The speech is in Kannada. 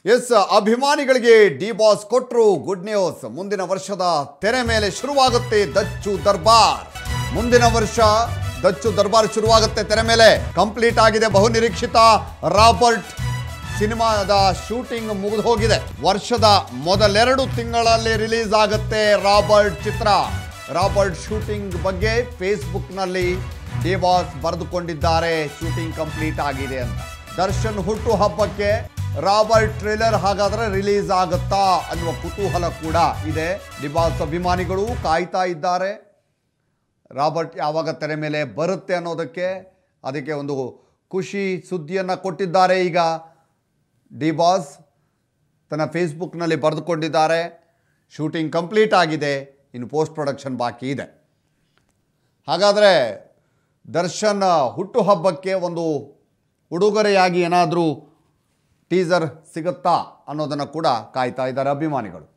ಎಸ್ ಅಭಿಮಾನಿಗಳಿಗೆ ಡಿ ಬಾಸ್ ಕೊಟ್ಟರು ಗುಡ್ ನ್ಯೂಸ್ ಮುಂದಿನ ವರ್ಷದ ತೆರೆ ಮೇಲೆ ಶುರುವಾಗುತ್ತೆ ದಚ್ಚು ದರ್ಬಾರ್ ಮುಂದಿನ ವರ್ಷ ದಚ್ಚು ದರ್ಬಾರ್ ಶುರುವಾಗುತ್ತೆ ತೆರೆ ಮೇಲೆ ಕಂಪ್ಲೀಟ್ ಆಗಿದೆ ಬಹು ನಿರೀಕ್ಷಿತ ರಾಬರ್ಟ್ ಸಿನಿಮಾದ ಶೂಟಿಂಗ್ ಮುಗಿದು ಹೋಗಿದೆ ವರ್ಷದ ಮೊದಲೆರಡು ತಿಂಗಳಲ್ಲಿ ರಿಲೀಸ್ ಆಗುತ್ತೆ ರಾಬರ್ಟ್ ಚಿತ್ರ ರಾಬರ್ಟ್ ಶೂಟಿಂಗ್ ಬಗ್ಗೆ ಫೇಸ್ಬುಕ್ನಲ್ಲಿ ಡಿ ಬಾಸ್ ಬರೆದುಕೊಂಡಿದ್ದಾರೆ ಶೂಟಿಂಗ್ ಕಂಪ್ಲೀಟ್ ಆಗಿದೆ ಅಂತ ದರ್ಶನ್ ಹುಟ್ಟು ಹಬ್ಬಕ್ಕೆ ರಾಬರ್ಟ್ ಟ್ರೇಲರ್ ಹಾಗಾದ್ರೆ ರಿಲೀಸ್ ಆಗುತ್ತಾ ಅನ್ನುವ ಕುತೂಹಲ ಕೂಡ ಇದೆ ಡಿಬಾಸ್ ಅಭಿಮಾನಿಗಳು ಕಾಯ್ತಾ ಇದ್ದಾರೆ ರಾಬರ್ಟ್ ಯಾವಾಗ ತೆರೆ ಮೇಲೆ ಬರುತ್ತೆ ಅನ್ನೋದಕ್ಕೆ ಅದಕ್ಕೆ ಒಂದು ಖುಷಿ ಸುದ್ದಿಯನ್ನು ಕೊಟ್ಟಿದ್ದಾರೆ ಈಗ ಡಿ ಬಾಸ್ ತನ್ನ ಫೇಸ್ಬುಕ್ನಲ್ಲಿ ಬರೆದುಕೊಂಡಿದ್ದಾರೆ ಶೂಟಿಂಗ್ ಕಂಪ್ಲೀಟ್ ಆಗಿದೆ ಇನ್ನು ಪೋಸ್ಟ್ ಪ್ರೊಡಕ್ಷನ್ ಬಾಕಿ ಇದೆ ಹಾಗಾದರೆ ದರ್ಶನ್ ಹುಟ್ಟುಹಬ್ಬಕ್ಕೆ ಒಂದು ಉಡುಗೊರೆಯಾಗಿ ಏನಾದರೂ ಟೀಸರ್ ಸಿಗುತ್ತಾ ಅನ್ನೋದನ್ನು ಕೂಡ ಕಾಯ್ತಾ ಇದ್ದಾರೆ ಅಭಿಮಾನಿಗಳು